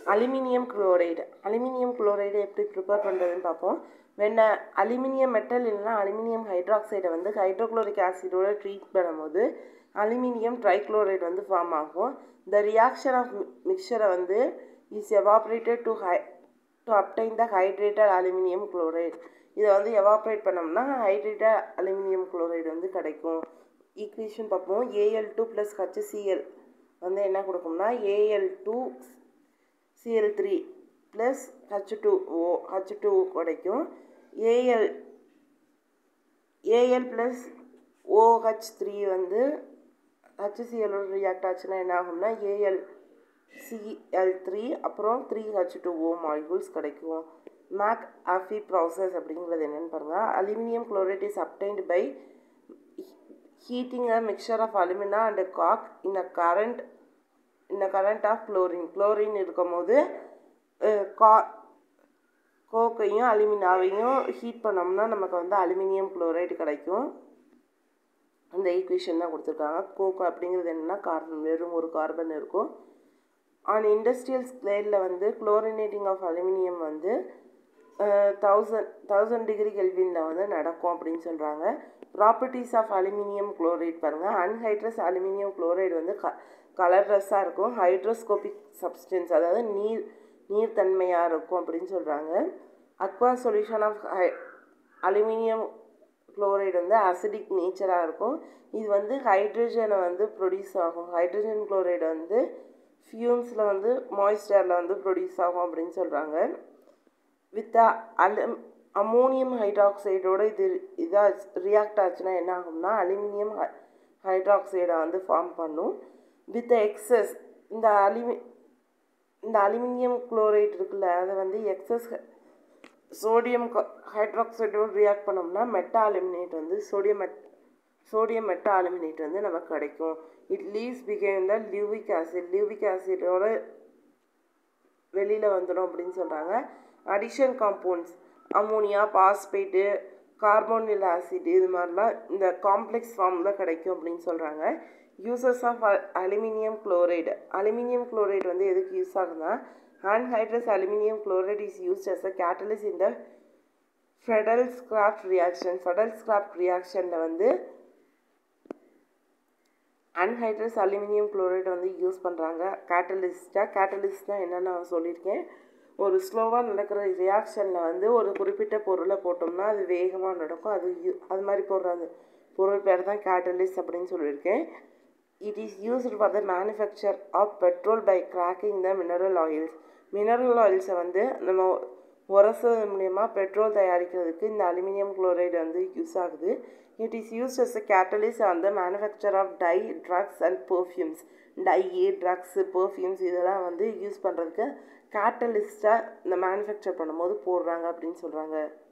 aluminium chloride aluminium chloride எப்படி prepare பண்ணுறதுன்னு பார்ப்போம் வெண்ண அலுமினியம் மெட்டல் இல்லைன்னா அலுமினியம் ஹைட்ராக்சைடை வந்து ஹைட்ரோக்ளோரிக் ஆசிடோட ட்ரீட் பண்ணும்போது அலுமினியம் ட்ரைக்ளோரைடு வந்து ஃபார்ம் ஆகும் இந்த ரியாக்ஷன் ஆஃப் மிக்சரை வந்து is evaporated to high to obtain the hydrated aluminium chloride இதை வந்து எவாப்ரேட் பண்ணோம்னா ஹைட்ரேட்டட் அலுமினியம் குளோரைடு வந்து கிடைக்கும் ஈக்குவேஷன் பார்ப்போம் ஏஎல் டூ ப்ளஸ் ஹச்சிசிஎல் வந்து என்ன கொடுக்கும்னா AL two CL three plus H two O H two கிடைக்கும் AL AL plus OH three வந்து ஹச்சிசிஎலோட ரியாக்ட் ஆச்சுன்னா என்ன ஆகும்னா ஏஎல் சிஎல் த்ரீ அப்புறம் three H two O molecules கிடைக்கும் மேக் ஆஃபி ப்ராசஸ் அப்படிங்கிறது என்னென்னு பாருங்கள் aluminium chloride is obtained by heating a mixture of alumina and coke in a current இந்த கரண்ட் ஆஃப் குளோரின் குளோரின் இருக்கும் போது கா கோக்கையும் அலுமினாவையும் ஹீட் பண்ணோம்னா நமக்கு வந்து அலுமினியம் குளோரைடு கிடைக்கும் அந்த ஈக்குவேஷன் தான் கொடுத்துருக்காங்க கோக் அப்படிங்கிறது என்னென்னா கார்பன் வெறும் ஒரு கார்பன் இருக்கும் ஆன் இண்டஸ்ட்ரியல் ஸ்கேலில் வந்து குளோரினேட்டிங் ஆஃப் அலுமினியம் வந்து தௌசண்ட் தௌசண்ட் டிகிரி கெல்வினில் வந்து நடக்கும் அப்படின்னு சொல்கிறாங்க ப்ராப்பர்ட்டிஸ் ஆஃப் அலுமினியம் குளோரைட் பாருங்கள் அன்ஹைட்ரஸ் அலுமினியம் குளோரைடு வந்து க கலர்லெஸ்ஸாக இருக்கும் ஹைட்ரோஸ்கோபிக் சப்ஸ்டன்ஸ் அதாவது நீர் நீர்த்தன்மையாக இருக்கும் அப்படின்னு சொல்கிறாங்க aqua solution of high aluminium chloride வந்து அசிடிக் நேச்சராக இருக்கும் இது வந்து ஹைட்ரஜனை வந்து ப்ரொடியூஸ் ஆகும் ஹைட்ரஜன் குளோரைடு வந்து ஃபியூம்ஸில் வந்து மாய்ஸ்டரில் வந்து ப்ரொடியூஸ் ஆகும் அப்படின்னு சொல்கிறாங்க வித் அலு அமோனியம் ஹைட்ராக்சைடோட இது இதாக ரியாக்ட் ஆச்சுன்னா என்ன ஆகும்னா அலுமினியம் ஹை ஹைட்ராக்சைடை வந்து ஃபார்ம் பண்ணும் வித் எக்ஸஸ் இந்த அலுமி இந்த அலுமினியம் குளோரைட் இருக்குல்ல அதை வந்து எக்ஸஸ் சோடியம் ஹைட்ராக்சைடோடு ரியாக்ட் பண்ணோம்னா மெட்டா அலுமினேட் வந்து sodium met sodium meta aluminate வந்து நமக்கு கிடைக்கும் it leaves become the Lewis acid Lewis ஆசிடோட வெளியில் வந்துடும் அப்படின்னு சொல்கிறாங்க addition compounds ammonia phosphate carbonyl acid இது மாதிரிலாம் இந்த காம்ப்ளெக்ஸ் ஃபார்மில் கிடைக்கும் அப்படின்னு சொல்கிறாங்க uses of aluminium chloride aluminium chloride வந்து எதுக்கு யூஸ் ஆகுதுன்னா anhydrous aluminium chloride is used as a catalyst இந்த Friedel Crafts reaction Friedel scraped ரியாக்ஷனில் வந்து அன்ஹைட்ரஸ் அலுமினியம் குளோரைடு வந்து யூஸ் பண்ணுறாங்க கேட்டலிஸ்ட்டாக கேட்டலிஸ்ட்னால் என்னென்னு நான் சொல்லியிருக்கேன் ஒரு ஸ்லோவாக நடக்கிற ரியாக்ஷனில் வந்து ஒரு குறிப்பிட்ட பொருளை போட்டோம்னா அது வேகமாக நடக்கும் அது யூ அது மாதிரி போடுற அந்த பொருள் பேர் தான் கேட்டலிஸ்ட் அப்படின்னு சொல்லியிருக்கேன் it is used for the manufacture of petrol by cracking the mineral oils mineral ஆயில்ஸை வந்து நம்ம உரசது மூலயமா பெட்ரோல் தயாரிக்கிறதுக்கு இந்த அலுமினியம் குளோரைடு வந்து யூஸ் ஆகுது it is used as a catalyst on the manufacture of dye drugs and perfumes dye drugs perfumes இதெல்லாம் வந்து யூஸ் பண்ணுறதுக்கு கேட்டலிஸ்ட்டாக இந்த மேனுஃபேக்சர் பண்ணும்போது போடுறாங்க அப்படின்னு சொல்கிறாங்க